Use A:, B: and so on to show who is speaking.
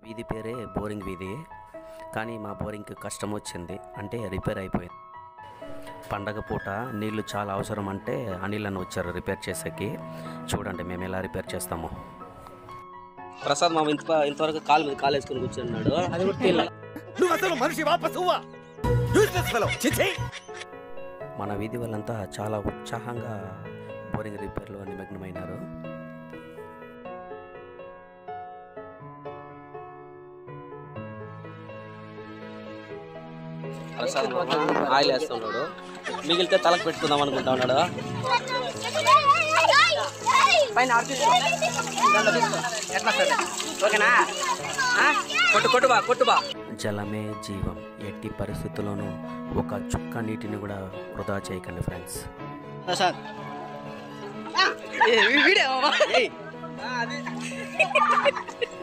A: వీధి పేరే బోరింగ్ వీధి కానీ మా బోరింగ్కి కష్టం వచ్చింది అంటే రిపేర్ అయిపోయింది పండగ పూట నీళ్లు చాలా అవసరం అంటే అనిల్ అని వచ్చారు రిపేర్ చేసేకి చూడండి మేము ఎలా రిపేర్ చేస్తాము ప్రసాద్ మామ ఇంత ఇంతవరకు కాలు మీద కాలు వేసుకుని కూర్చున్నాడు అది కూడా
B: నువ్వు అసలు మనిషివా పశువా యూస్లెస్ ఫెలో చిచి
A: మన వీధి వాళ్ళంతా చాలా ఉత్సాహంగా బోరింగ్ రిపేర్లో నిమగ్నమైనారు ప్రసాద్ మామ ఆయిల్ వేస్తున్నాడు మిగిలితే తలకు పెట్టుకుందాం అనుకుంటా ఉన్నాడు
C: పైన ఆడు తీసుకో దాంట్లో తీసుకో ఎట్లా సరే ఓకేనా ఆ?
A: కొట్టు కొట్టు బా కొట్టు బా జలమే జీవం ఎట్టి పరిస్థితుల్లోనూ ఒక చుక్క నీటిని కూడా వృధా చేయకండి ఫ్రెండ్స్
C: ప్రసాద్ ఏ, వీడే మామ. ఏయ్.